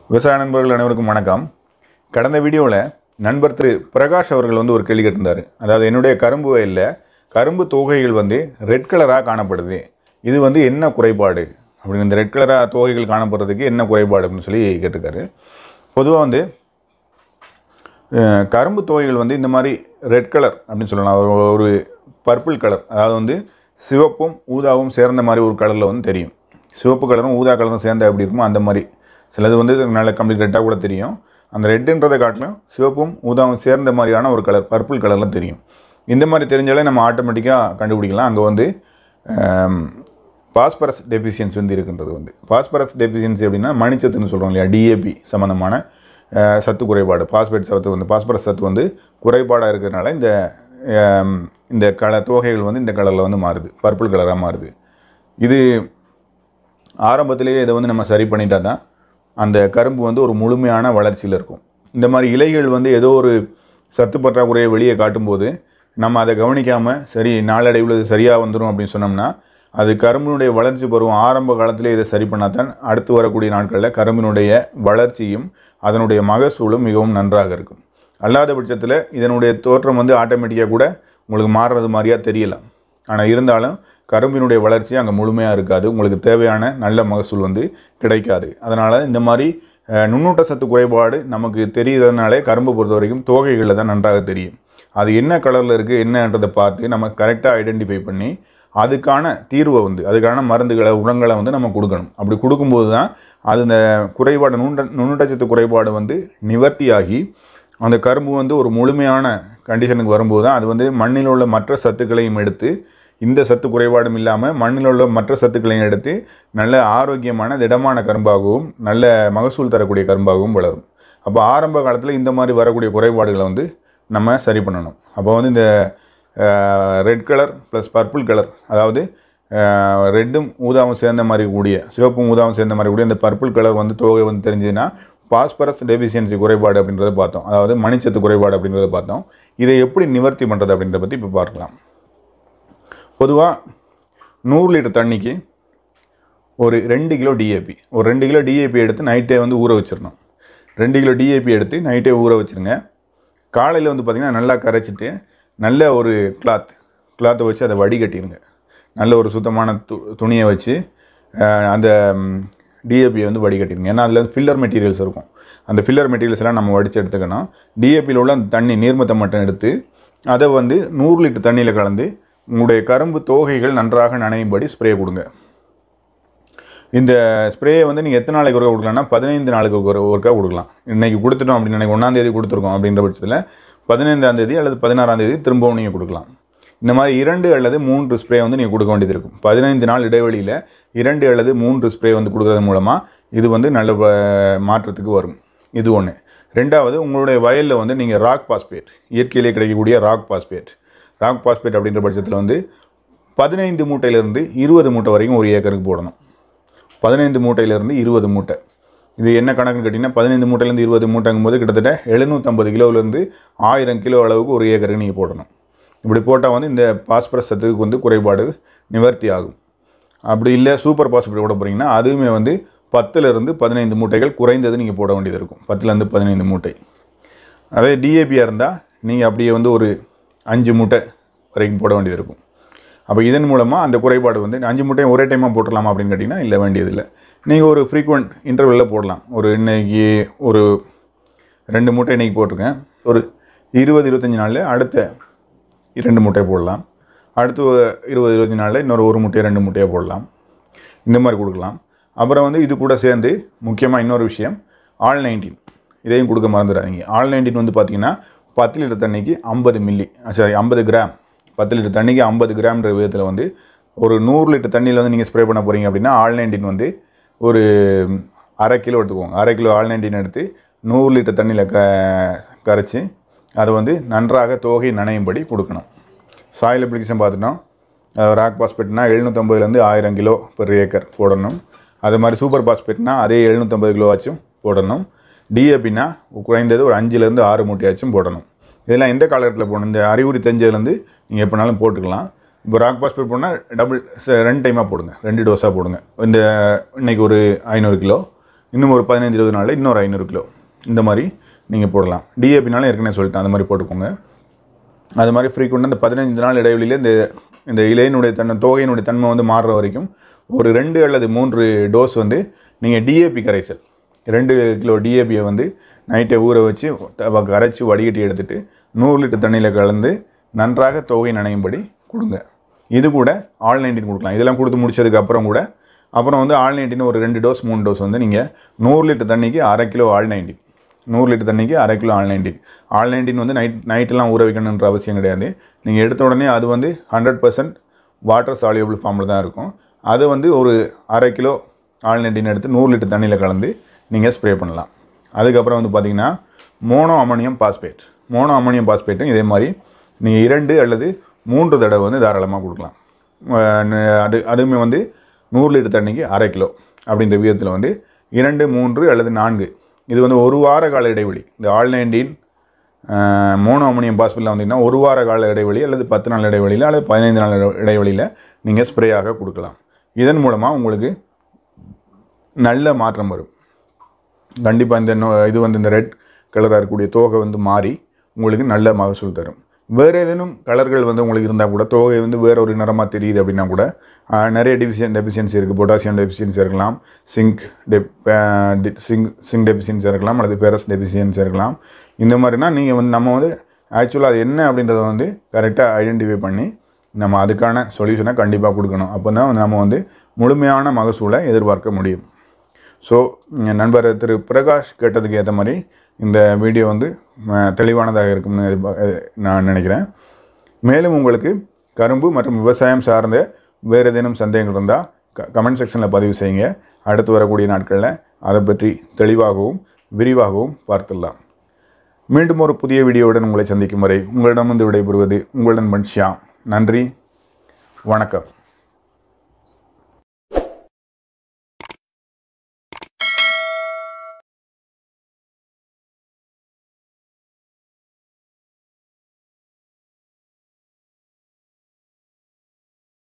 விவசாய நண்பர்கள் அனைவருக்கும் வணக்கம் கடந்த வீடியோவில் நண்பர் திரு பிரகாஷ் அவர்கள் வந்து ஒரு கேள்வி கேட்டிருந்தார் அதாவது என்னுடைய கரும்பு வயலில் கரும்பு தொகைகள் வந்து ரெட் கலராக காணப்படுது இது வந்து என்ன குறைபாடு அப்படின்னு இந்த ரெட் கலராக தொகைகள் காணப்படுறதுக்கு என்ன குறைபாடு அப்படின்னு சொல்லி கேட்டிருக்காரு பொதுவாக வந்து அஹ், கரும்பு தொகைகள் வந்து இந்த மாதிரி ரெட் கலர் அப்படின்னு சொல்லலாம் ஒரு- ஒரு பர்பிள் கலர் அதாவது வந்து சிவப்பும் ஊதாவும் சேர்ந்த மாதிரி ஒரு கலரில் வந்து தெரியும் சிவப்பு கலரும் ஊதா கலரும் சேர்ந்தா எப்படி இருக்குமோ அந்த மாதிரி சிலது வந்து நல்ல கம்ப்ளீட் ரெட்டாக கூட தெரியும் அந்த ரெட்டுன்றதை காட்டிலும் சிவப்பும் ஊதாவும் சேர்ந்த மாதிரியான ஒரு கலர் பர்பிள் கலரில் தெரியும் இந்த மாதிரி தெரிஞ்சாலே நம்ம ஆட்டோமேட்டிக்காக கண்டுபிடிக்கலாம் அங்கே வந்து பாஸ்பரஸ் டெஃபிஷியன்சி வந்து இருக்கின்றது வந்து பாஸ்பரஸ் டெஃபிஷியன்சி அப்படின்னா மணிச்சத்துன்னு சொல்கிறோம் இல்லையா டிஏபி சம்மந்தமான அஹ், சத்து குறைபாடு பாஸ்பேட் சத்து வந்து பாஸ்பரஸ் சத்து வந்து குறைபாடாக இருக்கிறதுனால இந்த அஹ், இந்த கலர் தோகைகள் வந்து இந்த கலரில் வந்து மாறுது பர்பிள் கலராக மாறுது இது ஆரம்பத்திலேயே இதை வந்து நம்ம சரி பண்ணிட்டா தான் அந்த கரும்பு வந்து ஒரு முழுமையான வளர்ச்சியில் இருக்கும் இந்த மாதிரி இலைகள் வந்து ஏதோ ஒரு சத்து பற்றாக்குறையை வெளியே காட்டும்போது நம்ம அதை கவனிக்காமல் சரி நாளடைவில் இது சரியாக வந்துடும் அப்படின்னு சொன்னோம்னா அது கரும்பினுடைய வளர்ச்சி பருவம் ஆரம்ப காலத்திலே இதை சரி பண்ணாதான் அடுத்து வரக்கூடிய நாட்களில் கரும்பினுடைய வளர்ச்சியும் அதனுடைய மகசூலும் மிகவும் நன்றாக இருக்கும் அல்லாத பட்சத்தில் இதனுடைய தோற்றம் வந்து ஆட்டோமேட்டிக்காக கூட உங்களுக்கு மாறுறது மாதிரியா தெரியலாம் ஆனால் இருந்தாலும் கரும்பினுடைய வளர்ச்சி அங்கே முழுமையாக இருக்காது உங்களுக்கு தேவையான நல்ல மகசூல் வந்து கிடைக்காது அதனால் இந்த மாதிரி அஹ், நுண்ணூட்ட சத்து குறைபாடு நமக்கு தெரிகிறதுனாலே கரும்பை பொறுத்த வரைக்கும் தோகைகளில் தான் நன்றாக தெரியும் அது என்ன கலரில் இருக்குது என்னன்றதை பார்த்து நம்ம கரெக்டாக ஐடென்டிஃபை பண்ணி அதுக்கான தீர்வை வந்து அதுக்கான மருந்துகளை உரங்களை வந்து நம்ம கொடுக்கணும் அப்படி கொடுக்கும்போது தான் அது இந்த குறைபாடு நுண்ட நுண்ணூட்டச்சத்து குறைபாடு வந்து நிவர்த்தியாகி அந்த கரும்பு வந்து ஒரு முழுமையான கண்டிஷனுக்கு வரும்போது தான் அது வந்து மண்ணில் உள்ள மற்ற சத்துக்களையும் எடுத்து இந்த சத்து குறைபாடும் இல்லாமல் மண்ணில் உள்ள மற்ற சத்துக்களையும் எடுத்து நல்ல ஆரோக்கியமான திடமான கரும்பாகவும் நல்ல மகசூல் தரக்கூடிய கரும்பாகவும் வளரும் அப்போ ஆரம்ப காலத்தில் இந்த மாதிரி வரக்கூடிய குறைபாடுகளை வந்து நம்ம சரி பண்ணணும் அப்போ வந்து இந்த red colour plus purple colour அதாவது ரெட்டும் ஊதாவும் சேர்ந்த மாதிரி கூடிய சிவப்பும் ஊதாவும் சேர்ந்த மாதிரி கூடிய இந்த பர்பிள் கலர் வந்து தோகை வந்து தெரிஞ்சதுன்னா பாஸ்பரஸ் டெஃபிஷியன்சி குறைபாடு அப்படின்றத பார்த்தோம் அதாவது மணிச்சத்து குறைபாடு அப்படின்றத பார்த்தோம் இதை எப்படி நிவர்த்தி பண்ணுறது அப்படின்றத பற்றி இப்போ பார்க்கலாம் பொதுவாக நூறு லிட்டர் தண்ணிக்கு ஒரு ரெண்டு கிலோ டிஏபி ஒரு ரெண்டு கிலோ டிஏபி எடுத்து நைட்டே வந்து ஊற வச்சிடணும் ரெண்டு கிலோ டிஏபி எடுத்து நைட்டே ஊற வச்சிருங்க காலையில் வந்து பார்த்திங்கன்னா நல்லா கரைச்சிட்டு நல்ல ஒரு கிளாத் கிளாத்தை வச்சு அதை வடிகட்டிடுங்க நல்ல ஒரு சுத்தமான து துணியை வச்சு அஹ், அந்த டிஏபியை வந்து வடிகட்டிடுங்க ஏன்னா அதில் ஃபில்லர் மெட்டீரியல்ஸ் இருக்கும் அந்த ஃபில்லர் மெட்டீரியல்ஸ் எல்லாம் நம்ம வடித்து எடுத்துக்கணும் டிஏபியில் உள்ள அந்த தண்ணி நீர்மத்தை மட்டும் எடுத்து அதை வந்து நூறு லிட்டர் தண்ணியில் கலந்து உங்களுடைய கரும்பு தோகைகள் நன்றாக நனையும்படி ஸ்ப்ரே கொடுங்க இந்த ஸ்ப்ரேயை வந்து நீங்கள் எத்தனை நாளைக்கு ஒருக்கா கொடுக்கலாம்னா பதினைந்து நாளுக்கு ஒரு ஒருக்கா கொடுக்கலாம் இன்றைக்கி கொடுத்துட்டோம் அப்படின்னு நினைக்க ஒன்றாந்தேதி கொடுத்துருக்கோம் அப்படின்ற பட்சத்தில் பதினைந்தாம் தேதி அல்லது பதினாறாம் தேதி திரும்பவும் நீங்கள் கொடுக்கலாம் இந்த மாதிரி இரண்டு அல்லது மூன்று ஸ்ப்ரே வந்து நீங்கள் கொடுக்க வேண்டியது இருக்கும் பதினைந்து நாள் இடைவெளியில் இரண்டு அல்லது மூன்று ஸ்ப்ரே வந்து கொடுக்கறது மூலமாக இது வந்து நல்ல வ- மாற்றத்துக்கு வரும் இது ஒன்று ரெண்டாவது உங்களுடைய வயலில் வந்து நீங்கள் ராக் பாஸ்பேட் இயற்கையிலே கிடைக்கக்கூடிய ராக் பாஸ்பேட் ராக் பாஸ்பேட் அப்படின்ற பட்சத்தில் வந்து பதினைந்து மூட்டையிலேருந்து இருபது மூட்டை வரைக்கும் ஒரு ஏக்கருக்கு போடணும் பதினைந்து மூட்டையிலேருந்து இருபது மூட்டை இது என்ன கணக்குன்னு கேட்டிங்கன்னா பதினைந்து மூட்டையிலேருந்து இருபது மூட்டைங்கும் போது கிட்டத்தட்ட எழுநூற்றம்பது கிலோவிலேருந்து ஆயிரம் கிலோ அளவுக்கு ஒரு ஏக்கருக்கு நீங்கள் போடணும் இப்படி போட்டால் வந்து இந்த பாஸ்பரஸ் சத்துக்கு வந்து குறைபாடு நிவர்த்தி ஆகும் அப்படி இல்லை சூப்பர் பாஸ்பரஸ் போட போகிறீங்கன்னா அதுவுமே வந்து பத்துலேருந்து பதினைந்து மூட்டைகள் குறைந்தது நீங்கள் போட வேண்டியது இருக்கும் பத்துலேருந்து பதினைந்து மூட்டை அதே டிஏபியாக இருந்தால் நீங்கள் அப்படியே வந்து ஒரு அஞ்சு மூட்டை வரைக்கும் போட வேண்டியது இருக்கும் அப்போ இதன் மூலமாக அந்த குறைபாடு வந்து அஞ்சு மூட்டையும் ஒரே டைமாக போட்டுடலாமா அப்படின்னு கேட்டிங்கன்னா இல்லை வேண்டியதில்லை நீங்கள் ஒரு ஃப்ரீக்வெண்ட் இன்டர்வெல்லில் போடலாம் ஒரு இன்னைக்கு ஒரு ரெண்டு மூட்டை இன்றைக்கி போட்டிருக்கேன் ஒரு இருபது இருபத்தஞ்சி நாளில் அடுத்த இரண்டு மூட்டை போடலாம் அடுத்து ஒரு இருபது இருபத்தி நாளில் இன்னொரு ஒரு மூட்டையை ரெண்டு மூட்டையை போடலாம் இந்த மாதிரி கொடுக்கலாம் அப்புறம் வந்து இது கூட சேர்ந்து முக்கியமாக இன்னொரு விஷயம் ஆல் நைன்டீன் இதையும் கொடுக்க மறந்துடாதீங்க ஆல் நைன்டீன் வந்து பார்த்தீங்கன்னா பத்து லிட்டர் தண்ணிக்கு ஐம்பது மில்லி சாரி ஐம்பது கிராம் பத்து லிட்டர் தண்ணிக்கு ஐம்பது கிராம்ன்ற விதத்தில் வந்து ஒரு நூறு லிட்டர் தண்ணியில் வந்து நீங்கள் ஸ்ப்ரே பண்ண போகிறீங்க அப்படின்னா ஆல் நைன்டீன் வந்து ஒரு அரை கிலோ எடுத்துக்கோங்க அரை கிலோ ஆல் நைன்டீன் எடுத்து நூறு லிட்டர் தண்ணியில் க கரைச்சி அதை வந்து நன்றாக தோகை நனையும்படி கொடுக்கணும் சாயில் அப்ளிகேஷன் பார்த்துட்டோம் ராக் பாஸ்பேட்னா எழுநூற்றம்பதுலேருந்து ஆயிரம் கிலோ பெர் ஏக்கர் போடணும் அது மாதிரி சூப்பர் பாஸ்பேட்னா அதே எழுநூற்றம்பது கிலோவாச்சும் போடணும் டிஏபினா குறைந்தது ஒரு அஞ்சுலேருந்து ஆறு மூட்டையாச்சும் போடணும் இதெல்லாம் எந்த காலகட்டத்தில் போடணும் இந்த அறிகுறி தெரிஞ்சதுலேருந்து நீங்கள் எப்போனாலும் போட்டுக்கலாம் இப்போ ராக் பாஸ்பேட் போனால் டபுள் ரெண்டு டைமாக போடுங்க ரெண்டு டோஸாக போடுங்க இந்த இன்னைக்கு ஒரு ஐநூறு கிலோ இன்னும் ஒரு பதினஞ்சு இருபது நாளில் இன்னொரு ஐநூறு கிலோ இந்த மாதிரி நீங்கள் போடலாம் டிஏபினாலும் ஏற்கனவே சொல்லிட்டேன் அந்த மாதிரி போட்டுக்கோங்க அது மாதிரி ஃப்ரீக்வெண்ட்டாக இந்த பதினஞ்சு நாள் இடைவெளியில் இந்த இந்த இலையினுடைய தன்மை தொகையினுடைய தன்மை வந்து மாறுற வரைக்கும் ஒரு ரெண்டு அல்லது மூன்று டோஸ் வந்து நீங்கள் டிஏபி கரைசல் ரெண்டு கிலோ டிஏபியை வந்து நைட்டை ஊற வச்சு த- கரைச்சி வடிகட்டி எடுத்துட்டு நூறு லிட்டர் தண்ணியில் கலந்து நன்றாக தொகை நனையும்படி கொடுங்க இது கூட ஆல் நைன்டீன் கொடுக்கலாம் இதெல்லாம் கொடுத்து முடிச்சதுக்கு அப்புறம் கூட அப்புறம் வந்து ஆல் நைன்டீன் ஒரு ரெண்டு டோஸ் மூணு டோஸ் வந்து நீங்கள் நூறு லிட்டர் தண்ணிக்கு அரை கிலோ ஆல் நைன்டீன் நூறு லிட்டர் தண்ணிக்கு அரை kilo all nineteen all nineteen வந்து நைட் நைட்டெல்லாம் ஊற வைக்கணுன்ற அவசியம் கிடையாது நீங்கள் எடுத்த உடனே அது வந்து ஹண்ட்ரட் பர்சன்ட் வாட்டர் சாலியபிள் ஃபார்மில் தான் இருக்கும் அது வந்து ஒரு அரை கிலோ ஆல் நைன்டீன் எடுத்து நூறு லிட்டர் தண்ணியில் கலந்து நீங்கள் ஸ்ப்ரே பண்ணலாம் அதுக்கப்புறம் வந்து பார்த்தீங்கன்னா mono ammonium phosphate mono ammonium பாஸ்பேட்டும் இதே மாதிரி நீங்கள் இரண்டு அல்லது மூன்று தடவை வந்து தாராளமாக கொடுக்கலாம் அஹ் ந- அது அதுவுமே வந்து நூறு லிட்டர் தண்ணிக்கு அரை கிலோ அப்படின்ற விதத்தில் வந்து இரண்டு மூன்று அல்லது நான்கு இது வந்து ஒரு வார கால இடைவெளி இந்த ஆல் நைன்டீன் மோனோ அமோனியம் பாஸ்பேட்டில் வந்தீங்கன்னா ஒரு வார கால இடைவெளி அல்லது பத்து நாள் இடைவெளியில் அல்லது பதினைந்து நாள் இடை- இடைவெளியில் நீங்கள் ஸ்ப்ரேயாக கொடுக்கலாம் இதன் மூலமாக உங்களுக்கு நல்ல மாற்றம் வரும் கண்டிப்பாக இந்த நோ- இது வந்து இந்த ரெட் கலராக இருக்கக்கூடிய தோகை வந்து மாறி உங்களுக்கு நல்ல மகசூல் தரும் வேறு ஏதேனும் கலர்கள் வந்து உங்களுக்கு இருந்தால் கூட தோகை வந்து வேற ஒரு நிறமாக தெரியுது அப்படின்னா கூட ஆஹ், நிறைய டிஃபிஷியன் டெஃபிஷியன்சி இருக்குது பொட்டாசியம் டெஃபிஷியன்சி இருக்கலாம் சிங்க் டெப் சிங்க் சிங்க் டெஃபிஷியன்சி இருக்கலாம் அல்லது ஃபெரஸ் டெஃபிஷியன்சி இருக்கலாம் இந்த மாதிரினா நீங்கள் வந்து நம்ம வந்து ஆக்சுவலாக அது என்ன அப்படின்றத வந்து கரெக்டாக ஐடென்டிஃபை பண்ணி நம்ம அதுக்கான சொல்யூஷனை கண்டிப்பாக கொடுக்கணும் அப்போ தான் நம்ம வந்து முழுமையான மகசூலை எதிர்பார்க்க முடியும் ஸோ நண்பர் திரு பிரகாஷ் கேட்டதுக்கு ஏற்ற மாதிரி இந்த வீடியோ வந்து அஹ், தெளிவானதாக இருக்கும்னு எதிர்பா- அஹ், நான் நினைக்கிறேன் மேலும் உங்களுக்கு கரும்பு மற்றும் விவசாயம் சார்ந்த வேறு ஏதேனும் சந்தேகங்கள் இருந்தால் க கமெண்ட் செக்ஷனில் பதிவு செய்யுங்க அடுத்து வரக்கூடிய நாட்களில் அதை பற்றி தெளிவாகவும் விரிவாகவும் பார்த்துடலாம் மீண்டும் ஒரு புதிய வீடியோவுடன் உங்களை சந்திக்கும் வரை உங்களிடமிருந்து விடைபெறுவது உங்கள் நண்பன் ஷியாம் நன்றி வணக்கம்